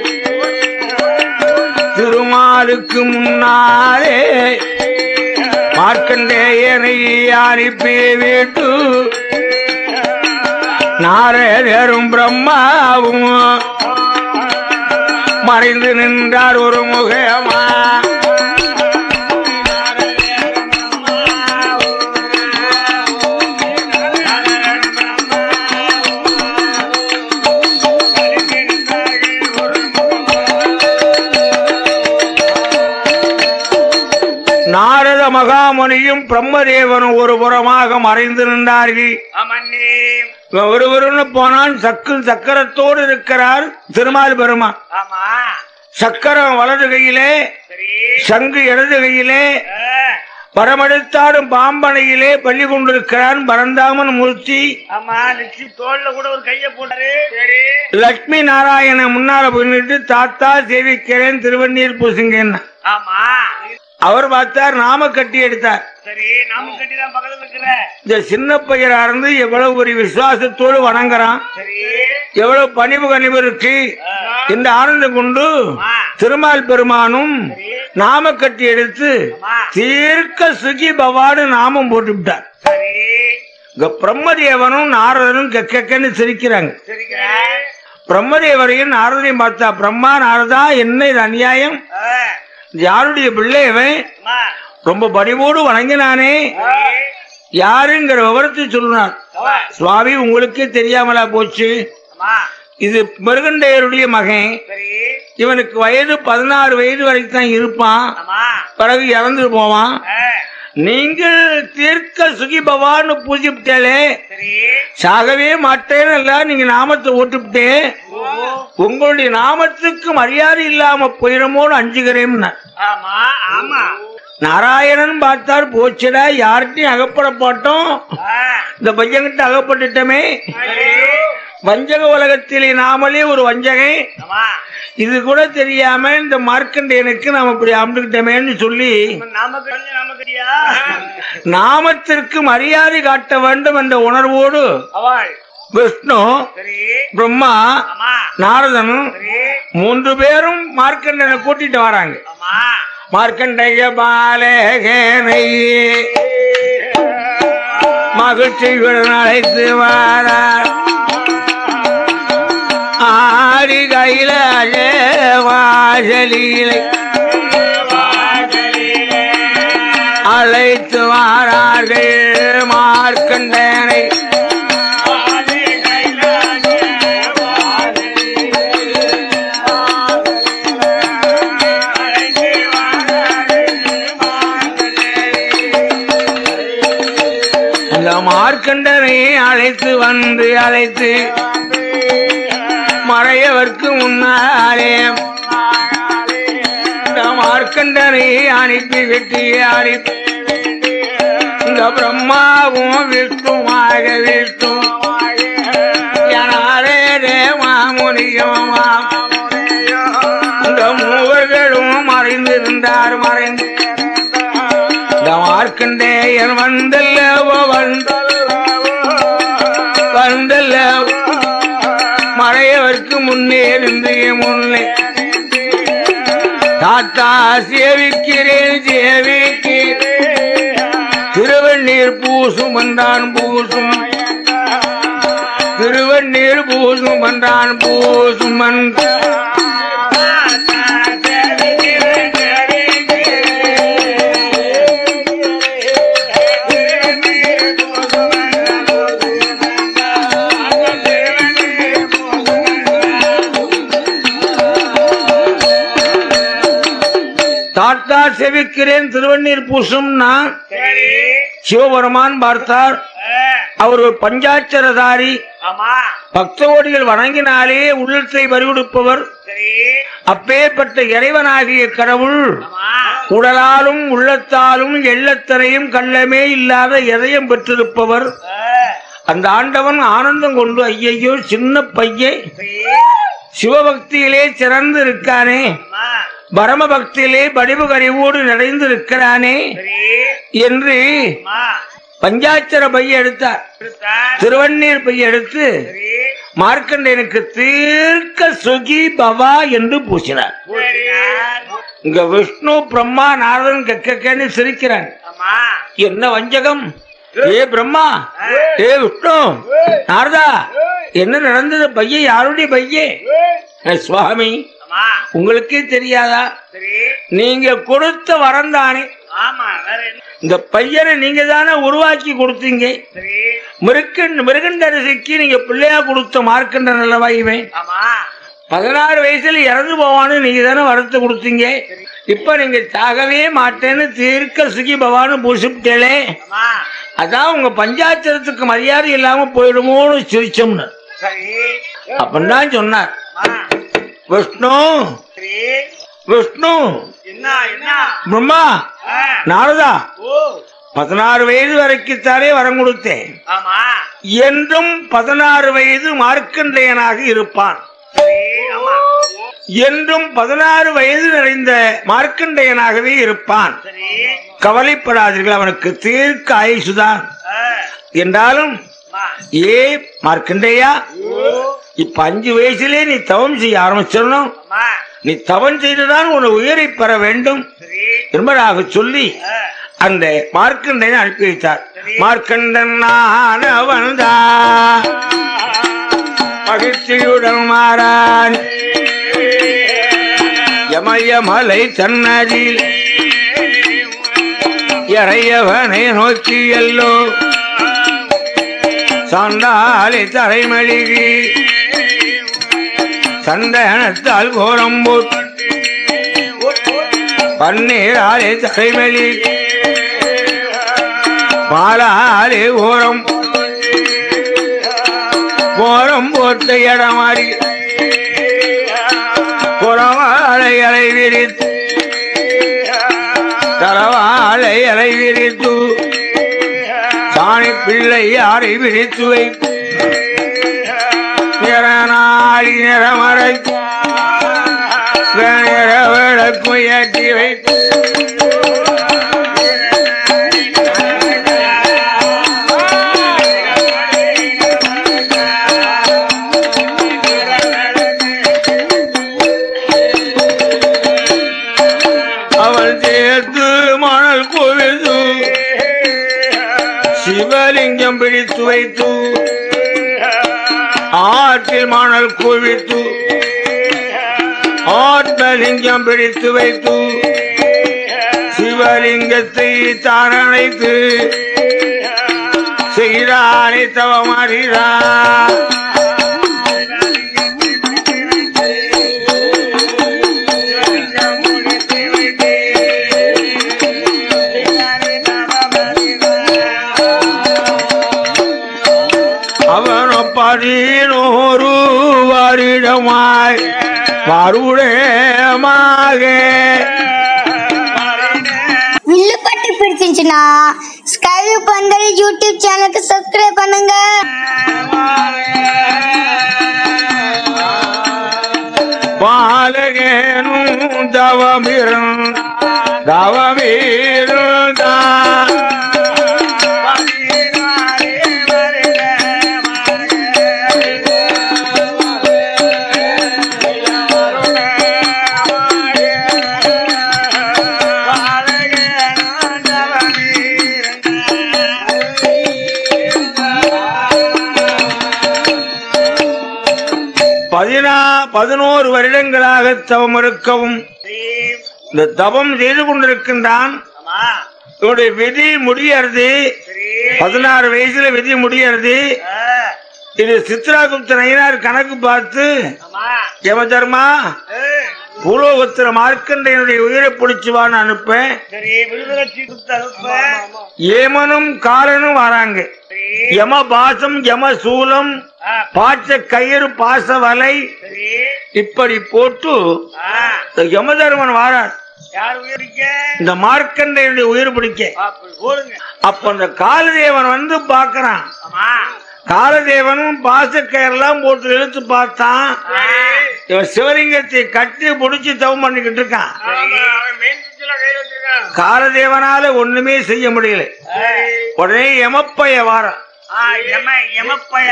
திருமாலுக்கு முன்னாலே மார்க்கண்டேயனை அனுப்பி விட்டு நாரேதரும் பிரம்மாவும் மறைந்து நின்றார் ஒரு முகமா நாரத மகாமுனியும் பிரம்மதேவனும் ஒரு புறமாக மறைந்து நின்றார்கள் ஆமண்ணே இவன் ஒருவருன்னு போனான் சக்கு சக்கரத்தோடு இருக்கிறார் திருமால் பெருமான் ஆமா சக்கரம் வலது கையிலே சரி சங்கு இடது கையிலே ஆ, பரமடுத்தாடும் பாம்பனையிலே பள்ளி கொண்டிருக்கிறான் பரந்தாமன் மூர்த்தி ஆமா லட்சுமி தோல்ல கூட ஒரு கைய போட்டாரு சரி லட்சுமி நாராயண முன்னால போயிட்டு தாத்தா சேவிக்கிறேன் திருவண்ணீர் பூசுங்கன்னு ஆமா அவர் பார்த்தார் நாம கட்டி எடுத்தார் சரி நாம கட்டிதான் பக்கத்துல இருக்கிற இந்த சின்ன பையரா இருந்து எவ்வளவு ஒரு விசுவாசத்தோடு வணங்குறான் சரி எவ்வளவு பணிவு கனிவு இருக்கு இந்த ஆனந்தம் கொண்டு ஆமா திருமால் பெருமானும் சரி நாம கட்டி எடுத்து ஆமா தீர்க்க சுகி பவான்னு நாமம் போட்டு விட்டார் சரி இங்க பிரம்மதேவனும் நாரதனும் கெக்கன்னு சிரிக்கிறாங்க சரிங்க பிரம்மதேவரையும் நாரதனையும் பார்த்தா பிரம்மா நாரதா என்ன இது அநியாயம் ஆ, இது யாருடைய பிள்ளை இவன் அம்மா ரொம்ப பணிவோடு வணங்கினானே சரி யாருங்கிற விவரத்தை சொல்லுனார் ஆமா சுவாமி உங்களுக்கே தெரியாமலா போச்சு அம்மா இது மிருகண்டையருடைய மகன் சரி இவனுக்கு வயது பதினாறு வயது வரைக்கும் தான் இருப்பான் ஆமா பிறகு இறந்து போவான் ஆ, நீங்கள் தீர்க்க சுகி பவான்னு பூஜிவிட்டாலே சரி சாகவே மாட்டேன்னு இல்ல நீங்க நாமத்தை ஓட்டுவிட்டே ஓஹோ உங்களுடைய நாமத்துக்கு மரியாதை இல்லாம போயிடுமோன்னு அஞ்சுகிறேன் ஆமா ஆமா நாராயணன் பார்த்தார் போச்சுடா யார்கிட்டயும் அகப்பட போட்டோம் ஆ, இந்த பையன்கிட்ட அகப்பட்டுட்டோமே சரி வஞ்சக உலகத்திலே நாமளே ஒரு வஞ்சகை ஆமா இது கூட தெரியாம இந்த மார்க்கண்டேயனுக்கு நாம இப்படி அமுக்கிட்டோமேன்னு சொல்லி நாம கட்டி நாம கட்டியா நாமத்திற்கு மரியாதை காட்ட வேண்டும் என்ற உணர்வோடு அவள் விஷ்ணு சரி பிரம்மா ஆமா நாரதனும் சரி மூன்று பேரும் மார்க்கண்டனை கூட்டிட்டு வராங்க ஆமா மார்க்கண்டைய பாலகனை மகிழ்ச்சியுடன் அழைத்து வாரார் ஆடி கையில வாசலிலை அழைத்து வாரார்கள் மார்க்கண்டனை வந்து அழைத்து மறையவர்க்கு முன்னாலே இந்த மார்க்கண்டனை அனுப்பி வெட்டி அனுப்பி இந்த பிரம்மாவும் விஷ்ணுமாக விஷ்ணு யனாரே தேவாமுனியும் இந்த மூவர்களும் மறைந்திருந்தார் மறைந்து இந்த மார்க்கண்டேயன் வந்தல்லவோ வந்தல்லவோ வந்தல்லவோ மறையவர்க்கு முன்னே இருந்து முன்னே தாத்தா சேவிக்கிறேன் சேவிக்கிறேன் திருவண்ணீர் பூசும் என்றான் பூசும் திருவண்ணீர் பூசும் என்றான் பூசும் என்றான் தாத்தா செவிக்கிறேன் திருவண்ணீர் பூசும்னா சரி சிவபெருமான் பார்த்தார் ஆ, அவர் ஒரு பஞ்சாட்சரதாரி ஆமா பக்தோடிகள் வணங்கினாலே உள்ளத்தை வரிவிடுப்பவர் சரி அப்பேற்பட்ட இறைவனாகிய கடவுள் ஆமா உடலாலும் உள்ளத்தாலும் எள்ளத்தனையும் கள்ளமே இல்லாத இதயம் பெற்றிருப்பவர் ஆ, அந்த ஆண்டவன் ஆனந்தம் கொண்டு ஐயையோ சின்ன பையன் சரி சிவபக்தியிலே சிறந்து இருக்கானே ஆமா பரம பக்தியிலே படிவு கறிவோடு நிறைந்து இருக்கிறானே சரி என்று ஆமா பஞ்சாட்சர பைய எடுத்தார் கொடுத்தா திருவண்ணீர் பைய எடுத்து சரி மார்க்கண்டேயனுக்கு தீர்க்க சுகி பவா என்று பூசினார் சரி இங்க விஷ்ணு பிரம்மா நாரதன் கக்கன்னு சிரிக்கிறான் ஆமா என்ன வஞ்சகம் ஏ பிரம்மா ஏ விஷ்ணு நாரதா என்ன நடந்தது பையன் யாருடைய பையன் "ஏ, சுவாமி ஆமா உங்களுக்கே தெரியாதா சரி நீங்க கொடுத்த வரம் தானே ஆமா வேற என்ன இந்த பையனை நீங்க தானே உருவாக்கி கொடுத்தீங்க சரி மிருகன் மிருகண்டரசிக்கு நீங்க பிள்ளையா கொடுத்த மார்க்கண்ட நல்லவா இவன் ஆமா பதினாறு வயசுல இறந்து போவான்னு நீங்க தானே வரத்து கொடுத்தீங்க இப்ப நீங்க சாகவே மாட்டேன்னு தீர்க்க சுகி பவான்னு பூசிவிட்டேளே ஆமா அதான் உங்க பஞ்சாட்சரத்துக்கு மரியாதை இல்லாம போயிடுமோன்னு சிரிச்சோம்னு சரி அப்படின்னு தான் சொன்னார் ஆமா விஷ்ணு சரி விஷ்ணு என்ன என்ன பிரம்மா ஆ, நாரதா ஓ பதினாறு வயது வரைக்குத்தானே வரம் கொடுத்தேன் ஆமா என்றும் பதினாறு வயது மார்க்கண்டேயனாக இருப்பான் சரி ஆமா என்றும் பதினாறு வயது நிறைந்த மார்க்கண்டேயனாகவே இருப்பான் சரி கவலைப்படாதீர்கள் அவனுக்கு தீர்க்க ஆயுசுதான் ஆ, என்றாலும் ஆமா ஏ மார்க்கண்டேயா இப்ப அஞ்சு வயசுலே நீ தவம் செய்ய ஆரம்பிச்சிடணும் ஆமா நீ தவம் செய்துதான் உன் உயிரை பெற வேண்டும் சரி என்பதாக சொல்லி ஆ, அந்த மார்க்கண்டனை அனுப்பி வைத்தார் மார்க்கண்டன் வந்தான் மகிழ்ச்சியுடன் மாறான் யமயமலை தன்னதில் இறையவனை நோக்கி எல்லோ சாண்டாலை தரைமழுகி சந்தனத்தால் கோரம் போட்டு பன்னீராலே தரைமழி பாலாலே ஓரம் கோரம் போட்ட இடமாறி புறவாழை அலை விரித்து தரவாழை அலை விரித்து சாணி பிள்ளை யாரை விரித்து வைத்து நிறநாளி நிறமறை நிற விளக்கு ஏற்றி வைத்து அவள் சேர்த்து மணல் குவித்து சிவலிங்கம் பிடித்து வைத்து ஆற்றில் மணல் குவித்து ஆத்மலிங்கம் பிடித்து வைத்து சிவலிங்கத்தை தாரணைத்து செய்தானே தவமறிதான் அவனோ பதினோரு வருடமாய் மறுடமாக வில்லுப்பட்டு பிடிச்சிருந்துச்சுன்னா ஸ்கைவியூ பந்தல் யூடியூப் சேனலுக்கு சப்ஸ்கிரைப் பண்ணுங்க பாலகேனும் தவமிரும் தவமிருந்தா பதினா பதினோரு வருடங்களாக தவம் இருக்கவும் இந்த தவம் செய்து கொண்டிருக்கின்றான் ஆமா இவனுடைய விதி முடியறது சரி பதினாறு வயசுல விதி முடியறது ஆ, இது சித்ராகுப்த நயினார் கணக்கு பார்த்து ஆமா யமதர்மா ஏ, பூலோகத்திர மார்க்கண்டையனுடைய உயிரை பிடிச்சுவான்னு அனுப்பேன் சரி விடுதலை சீட்டு அனுப்ப ஏமனும் காலனும் வராங்க சரி யம பாசம் யம சூலம் ஆ, பாச்ச கயிறு பாச வலை சரி இப்படி போட்டு ஆ, இந்த யமதர்மன் வாரார் யார் உயிரிக்க இந்த மார்க்கண்டையனுடைய உயிர் பிடிக்க அப்படி போடுங்க அப்ப அந்த காலதேவன் வந்து பாக்குறான் ஆமா காலதேவனும் பாசக்கயிறெல்லாம் போட்டு இழுத்து பார்த்தான் ஆ, இவன் சிவலிங்கத்தை கட்டி முடிச்சு தவம் பண்ணிக்கிட்டு இருக்கான் ஆமா, அவன் மெயின் சுவிட்சுல கையில வச்சிருக்கான். காலதேவனால ஒண்ணுமே செய்ய முடியல ஏய், உடனே யமப்பைய வாரான் ஆ, எம எமப்பைய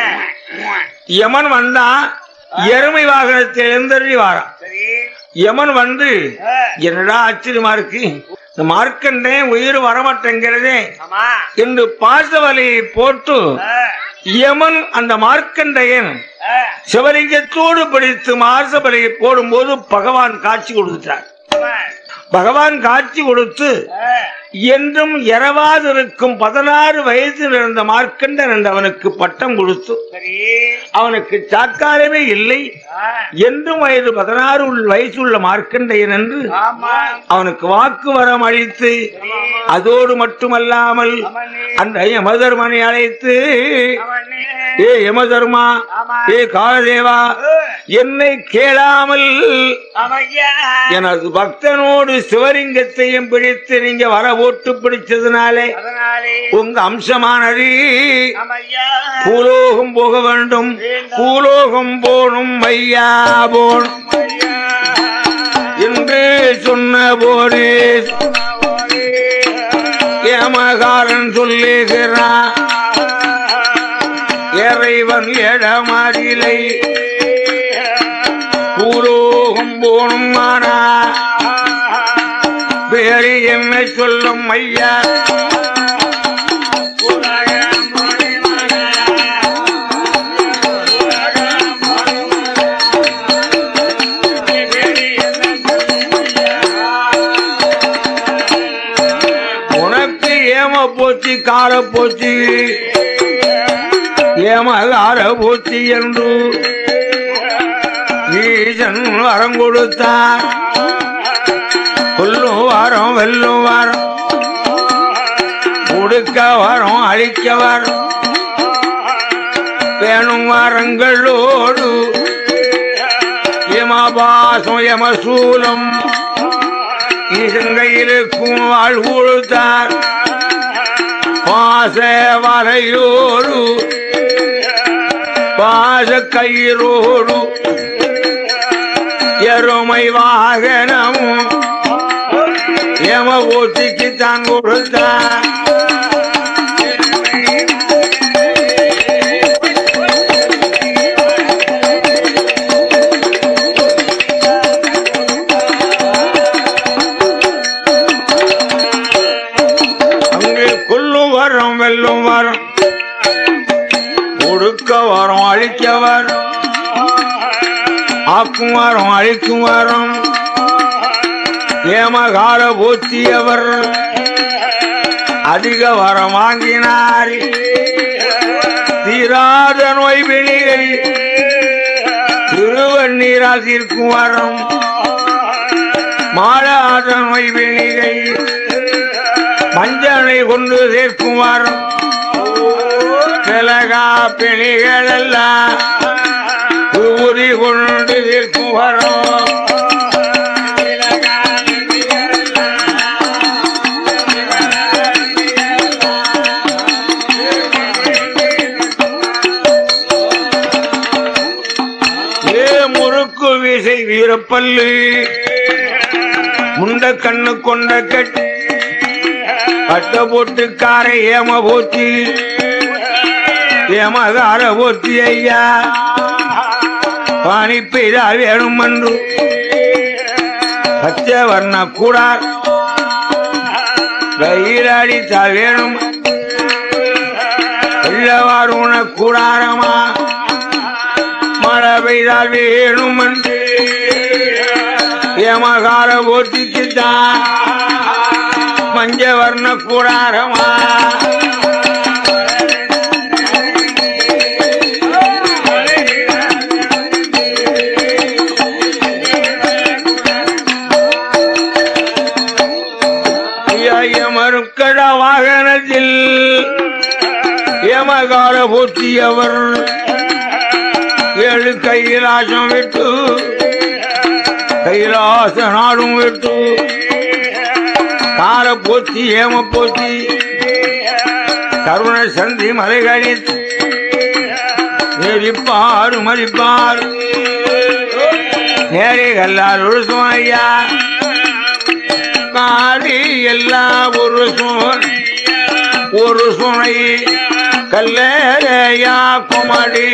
யமன் வந்தான் எருமை வாகனத்தில் எழுந்தருளி வாரான் சரி யமன் வந்து ஆ, என்னடா ஆச்சரியமா இருக்கு இந்த மார்க்கண்டே உயிர் வரமாட்டேங்கிறதே ஆமா என்று பாசவலையை போட்டு ஆ, யமன் அந்த மார்க்கண்டையன் ஆ, சிவலிங்கத்தோடு பிடித்து மார்சபலையை போடும்போது பகவான் காட்சி கொடுத்துட்டார் ஆமா, பகவான் காட்சி கொடுத்து ஆ, என்றும் இரவாதிருக்கும் பதினாறு வயதில் இருந்த மார்க்கண்டன் என்று அவனுக்கு பட்டம் கொடுத்து சரி அவனுக்கு சாக்காரமே இல்லை ஆ, என்றும் வயது பதினாறு உள்ள- வயசு உள்ள மார்க்கண்டையன் என்று ஆமா அவனுக்கு வாக்கு வரம் அளித்து அதோடு மட்டுமல்லாமல் ஆமாண்ணே, அந்த யமதர்மனை அழைத்து ஆமாண்ணே. ஏ யமதர்மா ஆமா. ஏ காலதேவா என்னை கேளாமல் ஆமையா. எனது பக்தனோடு சிவலிங்கத்தையும் பிடித்து நீங்க வர ஓட்டு பிடிச்சதுனாலே அதனாலே உங்க அம்சமானது ஆமையா. பூலோகம் போக வேண்டும் பூலோகம் போனும் ஐயா போனும் ஐயா. என்று சொன்ன போது ஏமகாரன் சொல்லுகிறான் இறைவன் இடமாதிலை பூலோகம் போனும் ஆனா வேறு என்ன சொல்லும் ஐயா உனக்கு ஏம போச்சு கால போச்சு ஏமகார போச்சு என்று ஈசன் வரம் கொடுத்தார் கொல்லும் வாரம் வெல்லும் வாரம் கொடுக்க வரம் அழிக்க வரம் வேணும் வாரங்களோடு யமபாசம் யமசூலம் ஈசங்கையிலுக்கும் வாழ் கொடுத்தார் பாச வலையோடு பாச கயிறோடு எருமை வாகனமும் யம ஊத்திக்கு தான் கொடுத்தார் அங்கே கொல்லும் வரம் வெல்லும் வரம் கொடுக்க வரம் அழிக்க வரம் ஆக்கும் வரம் அழிக்கும் வரம் ஏமகால போத்தியவர் அதிக வரம் வாங்கினார் தீராத நோய் வெளியை திருவண்ணீரால் தீர்க்கும் வரம் மாறாத நோய் வெளியை மஞ்சளை கொண்டு சேர்க்கும் வரம் விலகா பிணிகளெல்லாம் உரி கொண்டு நிற்கும் வரும் ஏ முறுக்கு வீசை வீரப்பல்லு முண்ட கண்ணு கொண்ட கட்டு கட்ட போட்டு காரை ஏம போத்தி ஏமகார போத்தி ஐயா பாணி பெய்தால் வேணும் என்று பச்சை வர்ண கூடார் கையிலடித்தால் வேணும் வெள்ளவாருண கூடாரமா மழை பெய்தால் வேணும் என்று ஏமகார போத்திக்குத்தான் மஞ்ச வர்ண கூடாரமா மறுக்கட வாகனத்தில் ஏமகார போற்றியவர் ஏழு கைலாசம் விட்டு கைலாச நாடும் விட்டு கார போத்தி ஏம போத்தி கருண சந்தி மலைகளில் நெறிப்பாரு மதிப்பார் நேரே கல்லால் ஒரு சுமையா காரி எல்லா ஒரு சுமை ஒரு சுனை கல்லேயா குமடி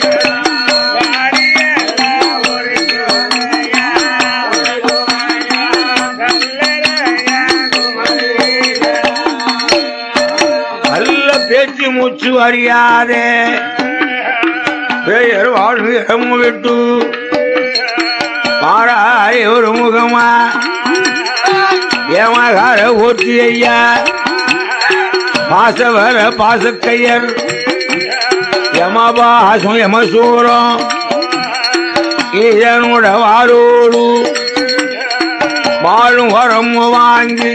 நல்ல பேச்சு மூச்சு அறியாதே பெயர் வாழ்வு இடம் விட்டு பாராய் ஒரு முகமா ஏமகார ஓட்டி ஐயா பாசவர பாசக்கையர் யமபாசம் யமசூரம் இதனோட வாரோடு வாழும் வரம் வாங்கி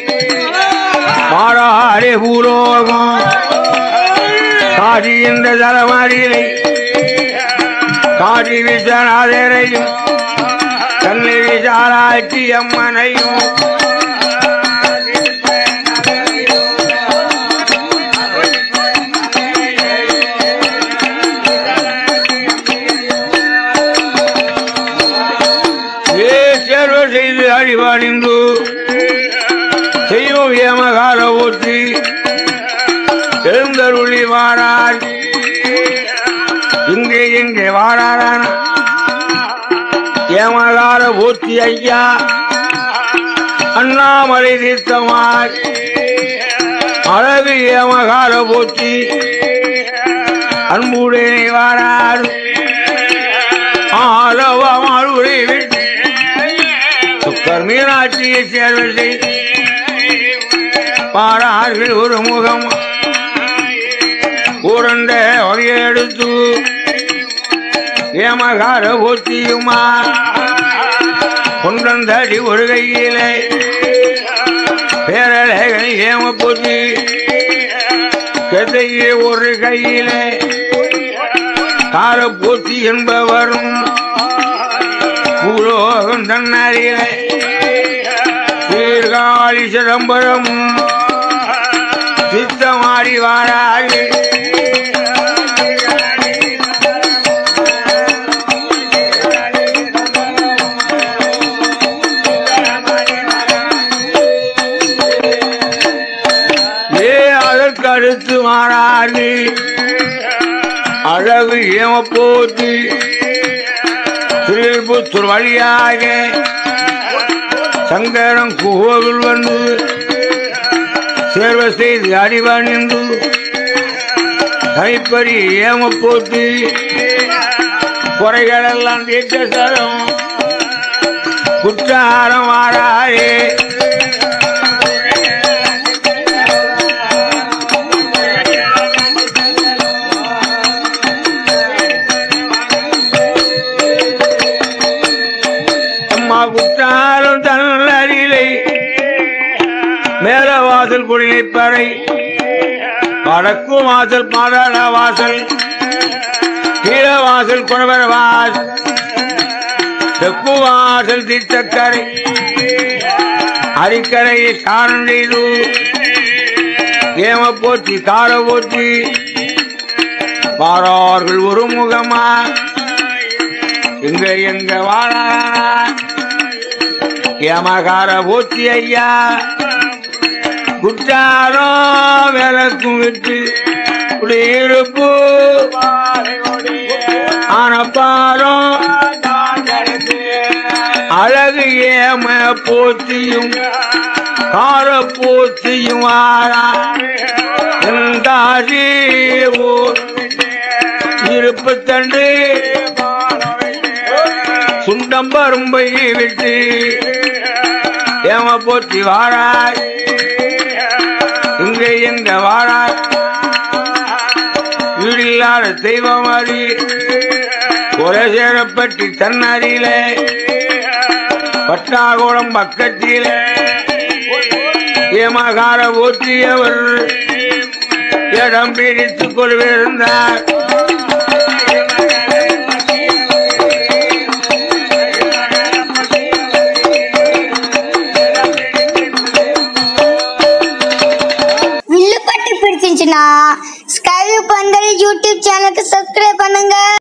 மாறாரே பூலோகம் காடி என்ற தலைமாரியிலை காடி விசனாதரையும் கண்ணை விசாலாட்சி அம்மனையும் ஏ சேர்வ செய்து அழிவணிந்து செய்வோம் ஏமகால ஊற்றி எழுந்தருளி வாரார் இங்கே இங்கே வாராரான ஏமகால ஊற்றி ஐயா அண்ணாமலை தீர்த்தமாய் அழகு ஏமகால ஊற்றி அன்புடனே வாரார் ஆலவமாளுரை விட்டு சுக்கர் மீனாட்சியை சேர்வை செய்து பாரார்கள் ஒரு முகம் உருண்ட வகையெடுத்து ஏமகார போத்தியுமா கொண்டந்தடி ஒரு கையிலே பேரலைகள் ஏம போத்தி கதையே ஒரு கையிலே கார போத்தி என்பவரும் பூலோகம் தன்னறியிலே சீர்காழி சிதம்பரமும் சித்தமாடி வாரார்கள் ஏ அதற்கு அடுத்து மாறாது அழகு ஏம போத்து திருப்புத்தூர் வழியாக சங்கரம் கோவில் வந்து சேர்வ செய்து அடிவணிந்து கைப்பறி ஏம போட்டு குறைகளெல்லாம் தீர்த்த சரம் குற்றாரம் மாறாயே அம்மா குற்றாலம் தன்னறிலை மேலவாசல் குடிலை பறை வடக்கு வாசல் பாதாள வாசல் கீழ வாசல் குணவர வாசல் தெற்கு வாசல் தீர்த்தக்கரை அரிக்கரை சாரண்டீரு ஏம போற்றி கார போற்றி பாரார்கள் ஒரு முகமா எங்க எங்க வாழா ஏமகார போற்றி ஐயா குற்றாரோ விளக்கும் விட்டு குடியிருப்பு ஆனப்பாரோ அழகு ஏம போற்றியும் கார போற்றியும் ஆரா இருந்தாரி ஊர் இருப்பு தண்டு சுண்டம்பரும்பை விட்டு ஏம போற்றி வாராய் இங்க எங்க வாராய் வீடில்லாத தெய்வம் அறி ஒரே சேரப்பட்டி தன்னறியிலே பட்டாகோளம் பக்கத்திலே ஏமகார ஊற்றியவர் இடம் பிரித்துக் கொள்விருந்தார்